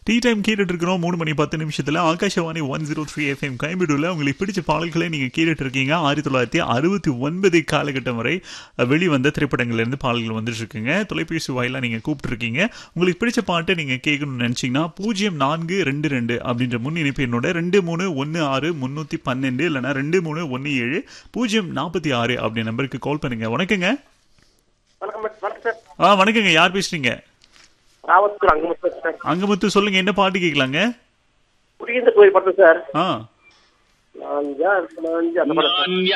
Tea time கேட்டுட்டு இருக்கிறோம் மூணு மணி பத்து நிமிஷத்துல Akashvani one zero three FM கோயம்பேடுல உங்களுக்கு பிடிச்ச பாடல்களை நீங்க கேட்டுட்டு இருக்கீங்க ஆயிரத்தி தொள்ளாயிரத்தி அறுபத்தி ஒன்பது காலகட்டம் வரை அஹ், வெளிவந்த திரைப்படங்கள்ல இருந்து பாடல்கள் வந்துட்டு இருக்குங்க தொலைபேசி வாயிலா நீங்க கூப்பிட்டு இருக்கீங்க உங்களுக்கு பிடிச்ச பாட்டை நீங்க கேட்கணும்னு நினைச்சீங்கன்னா பூஜ்ஜியம் நான்கு ரெண்டு ரெண்டு அப்படின்ற முன் இணைப்பு என்னோட ரெண்டு மூணு ஒன்னு ஆறு முன்னூத்தி பன்னெண்டு இல்லைன்னா ரெண்டு மூணு ஒன்னு ஏழு பூஜ்ஜியம் நாற்பத்தி ஆறு அப்படி நம்பருக்கு கால் பண்ணுங்க வணக்கங்க வணக்கம் மேடம். வணக்கம் சார் ஆ வணக்கங்க யார் பேசுறீங்க ராவத்தூர் அங்கமுத்து சார் அங்கமுத்து சொல்லுங்க என்ன பாட்டு கேட்கலாங்க குடியிருந்த கோயில் படம் சார் ஆ நான் யார் நான் அந்த படம் சார். நான்